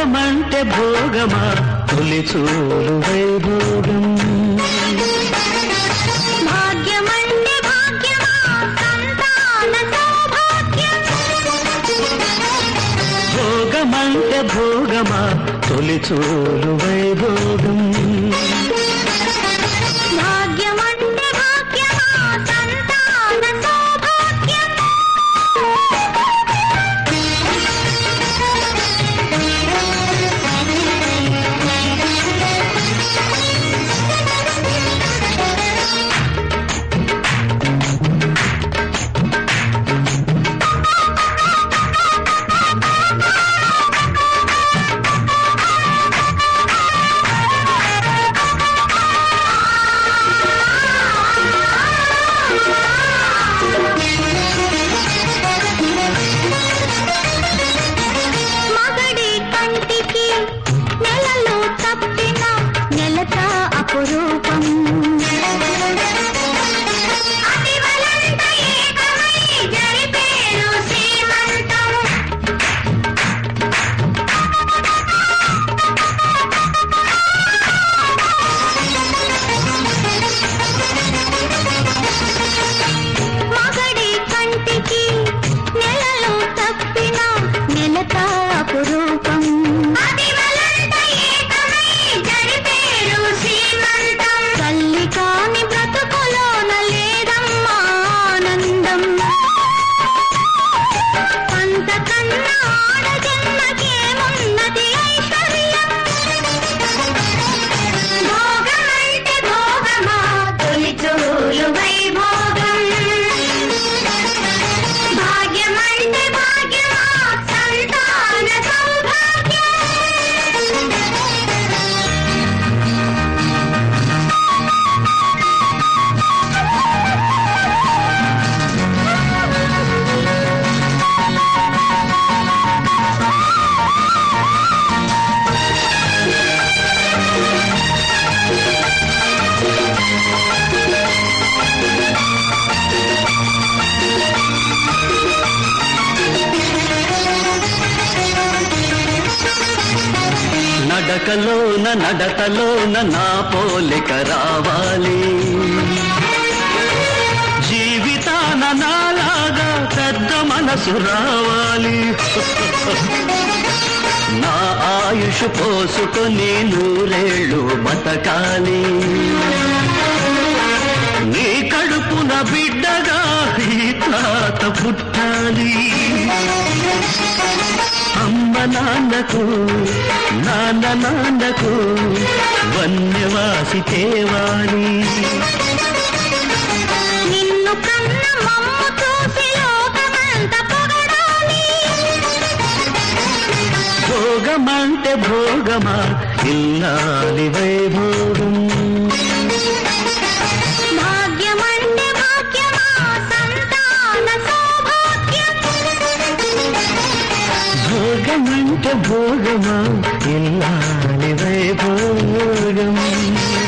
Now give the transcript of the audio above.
భోగమంటే భోగమా తొలి చూలు వైభోగం భాగ్యమంటే భాగ్యమా సంతాన సౌభాగ్యం భోగమంటే భోగమా తొలి చూలు వైభోగం భాగ్యమంటే భాగ్యమా సంతాన సౌభాగ్యం మగడి కంటికి నెలలు తప్పిన నెలత అపురూపం అతివలంత ఏకమై జరిపేరు శ్రీమంతం మగడి కంటికి నెలలు తప్పిన నెలత అపురూపం తల్లి కాని బ్రతుకులోన లేదమ్మా ఆనందం అంతకన్నా ఆడ జన్మకేమున్నది ఐశ్వర్యం భోగమంటే భోగమా తొలి చూలు వైభోగం భాగ్యమంటే భాగ్యమా సంతాన సౌభాగ్యం నడకలోన నడతలోన నా పోలిక రావాలి జీవితాన నాలాగా పెద్ద మనసు రావాలి నా ఆయుష్ పోసుకొని నూరేళ్ళు బతకాలి నీ కడుపున బిడ్డగా ఈ తాత పుట్టాలి అమ్మ నాన్నకు నాన్న నాన్నకు వన్యవాసి తేవాలి నిన్ను కన్న మమ్ము చూసి లోకమంత పొగడాలి భోగమంటే భోగమా ఇల్లాలి వైభోగం భాగ్యమంటే భాగ్యమా సంతాన సౌభాగ్యం భోగమంటే భోగమా ఇల్లాలి వైభోగం